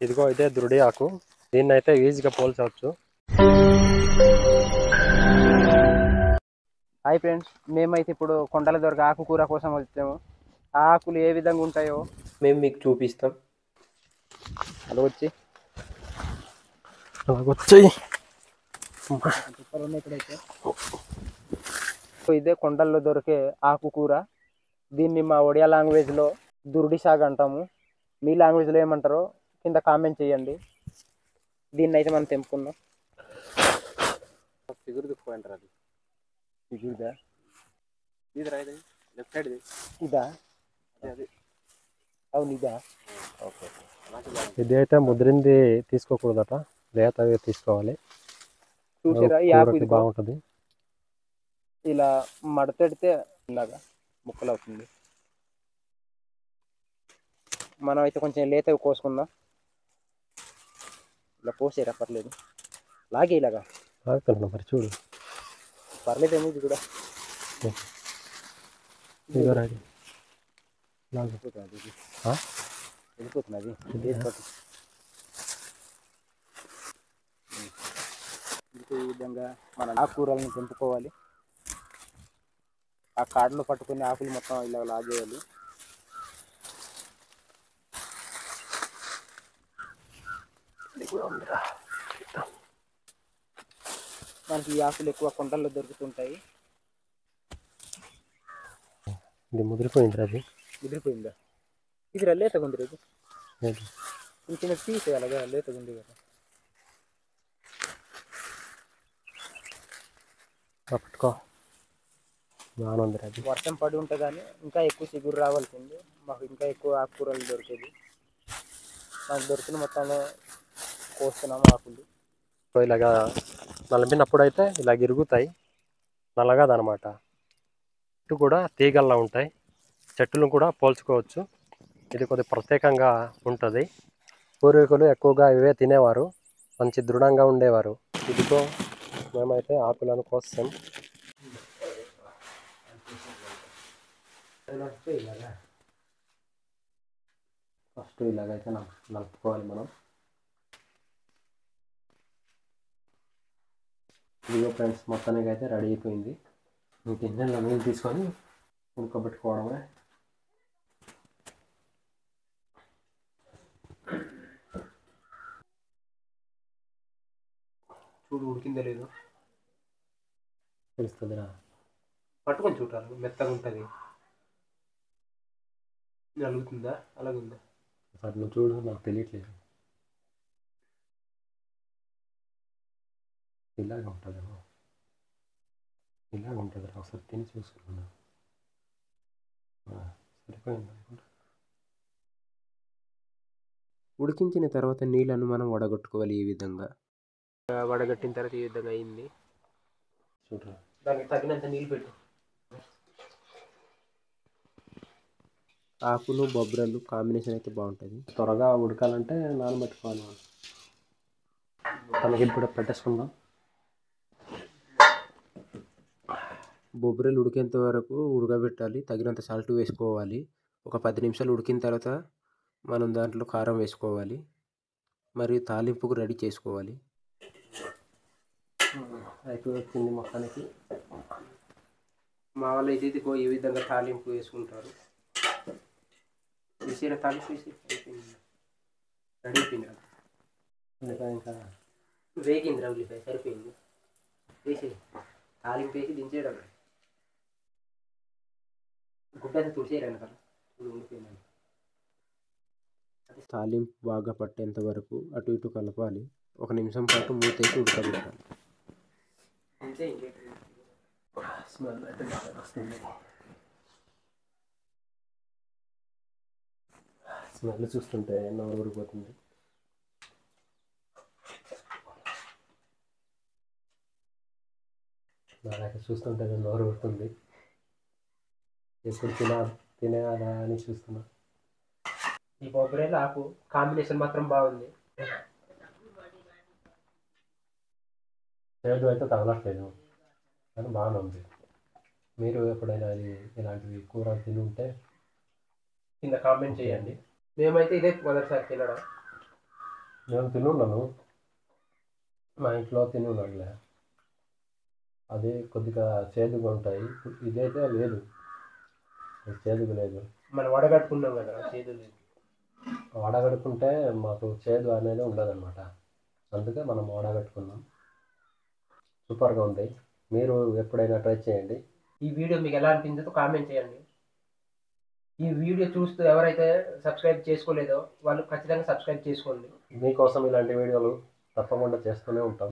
ఇదిగో ఇదే దృఢి ఆకు దీన్ని అయితే ఈజీగా పోల్చవచ్చు హాయ్ ఫ్రెండ్స్ మేమైతే ఇప్పుడు కొండల దొరక ఆకుకూర కోసం వచ్చాము ఆ ఆకులు ఏ విధంగా ఉంటాయో మేము మీకు చూపిస్తాం అది వచ్చి వచ్చాయి ఇదే కొండల్లో దొరికే ఆకుకూర దీన్ని మా ఒడియా లాంగ్వేజ్లో దుర్డి సాగ్ అంటాము మీ లాంగ్వేజ్లో ఏమంటారో కింద కామెంట్ చేయండి దీన్ని అయితే మనం తెంపుకుందాం ఫిగురు దుక్కుపోయింటారు అది ఇదా ఇది రైట్ లెఫ్ట్ సైడ్ ఇదా అది అవును ఇదా ఇది అయితే ముద్రింది తీసుకోకూడదట లేతగా తీసుకోవాలి చూసారా ఈ ఆకు కూరకి ఇది బాగుంటుంది ఇలా మడతెడితే ఇలాగా ముక్కలు అవుతుంది మనం అయితే కొంచెం లేతగా కోసుకుందాం ఇలా కోసేరా పర్లేదు లాగే ఇలాగా ఆగుతున్నా మరి చూడు పర్లేదు ఏమో ఇది కూడా ఇదిగో రైట్ లాగు. వెళ్ళిపోతుంది ఇది. ఆ? వెళ్ళిపోతుంది అది ఇది ఏది పట్టు. ఇంకో ఈ విధంగా మన ఆకుకూరలను తెంపుకోవాలి ఆ కాడలు పట్టుకుని ఆకులు మొత్తం ఇలా లాగేయాలి మనకి ఈ ఆకులు ఎక్కువ కొండల్లో దొరుకుతుంటాయి ఇది ముదిరిపోయింది అది ముదిరిపోయిందా ఇది రా లేతగా ఉంది రేపు ఏంటి? చిన్న చిన్న తీసేయాలి కదా లేతగా ఉంది కదా ఆ, పట్టుకో బాగానే ఉంది అది వర్షం పడి ఉంటే కానీ ఇంకా ఎక్కువ చిగురు రావాల్సింది మాకు ఇంకా ఎక్కువ ఆకుకూరలు దొరికేది మాకు దొరికిన మొత్తంలో కోస్తున్నాము ఆకులు సో ఇలాగా నలిపినప్పుడు అయితే ఇలా ఇరుగుతాయి నల్లగాదనమాట ఇటు కూడా తీగల్లా ఉంటాయి చెట్టులను కూడా పోల్చుకోవచ్చు ఇది కొద్ది ప్రత్యేకంగా ఉంటుంది పూర్వీకులు ఎక్కువగా ఇవే తినేవారు మంచి దృఢంగా ఉండేవారు ఇదిగో మేమైతే ఆకులను కోస్తాం ఫస్ట్ ఇలాగైతే నల్- నలుపుకోవాలి మనం ఇదిగో ఫ్రెండ్స్ మొత్తానికి అయితే రెడీ అయిపోయింది ఇంక గిన్నెలో నీళ్ళు తీసుకొని ఉడకబెట్టుకోవడమే చూడు ఉడికిందో లేదు తెలుస్తుందిరా పట్టుకొని చూడాలి మెత్తగా ఉంటుంది నలుగుతుందా అలాగుందా అసలు నువ్వు చూడు నాకు తెలియట్లేదు ఇలాగ ఉంటుందేమో ఇలాగ ఉంటుంది ఒకసారి తిని చూసుకున్నా సరిపోయింది అనుకుంటా ఉడికించిన తర్వాత నీళ్ళను మనం వడగొట్టుకోవాలి ఈ విధంగా వడగట్టిన తర్వాత ఈ విధంగా అయింది చూడరా దానికి తగినంత నీళ్ళు పెట్టు ఆకులు బొబ్బరలు కాంబినేషన్ అయితే బాగుంటుంది త్వరగా ఉడకాలంటే నానబెట్టుకోవాలి మనం తనకి ఇప్పుడు పెట్టేసుకుందాం బొబ్బరలు ఉడికేంత వరకు ఉడకబెట్టాలి తగినంత సాల్ట్ వేసుకోవాలి ఒక పది నిమిషాలు ఉడికిన తర్వాత మనం దాంట్లో కారం వేసుకోవాలి మరియు తాలింపుకు రెడీ చేసుకోవాలి అయిపోయి వచ్చింది మొత్తానికి మా వాళ్ళు అయితే ఇదిగో ఈ విధంగా తాలింపు వేసుకుంటారు వేసిన తాలింపు వేసి అయిపోయింది రెడీ అయిపోయింది రా. ఇంకా ఇంకా వేగింది రా ఉల్లిపాయ సరిపోయింది వేసి తాలింపు వేసి దించేయడం గుడ్డ అయితే తుడిచేయరాను కదా ఇప్పుడు ఉండిపోయింది తాలింపు బాగా పట్టేంత వరకు అటు ఇటు కలపాలి ఒక నిమిషం పాటు మూత వేసి ఉడకబెట్టాలి స్మెల్ అయితే బాగా వస్తుంది స్మెల్ చూస్తుంటే నోరు ఊరిపోతుంది నాకైతే చూస్తుంటే నోరు ఊరుతుంది ఎప్పుడు తినా తినేయాలా అని చూస్తున్నా ఈ బొబ్బరేలు ఆకు కాంబినేషన్ మాత్రం బాగుంది చేదు అయితే తగలట్లేదు కానీ బాగానే ఉంది మీరు ఎప్పుడైనా ఇది ఇలాంటివి కూర తిని ఉంటే కింద కామెంట్ చేయండి మేమైతే ఇదే మొదటిసారి తినడం నేను తినున్నాను మా ఇంట్లో తినున్నానులే అది కొద్దిగా చేదుగా ఉంటాయి ఇదైతే లేదు ఇది చేదుగా లేదు మనం వడగట్టుకున్నాం కదా చేదు లేదు వడగట్టుకుంటే మాకు చేదు అనేది ఉండదన్నమాట అందుకే మనం వడగట్టుకున్నాం సూపర్గా ఉంది మీరు ఎప్పుడైనా ట్రై చేయండి ఈ వీడియో మీకు ఎలా అనిపించిందో కామెంట్ చేయండి ఈ వీడియో చూస్తూ ఎవరైతే సబ్స్క్రైబ్ చేసుకోలేదో వాళ్ళు ఖచ్చితంగా సబ్స్క్రైబ్ చేసుకోండి మీకోసం ఇలాంటి వీడియోలు తప్పకుండా చేస్తూనే ఉంటాం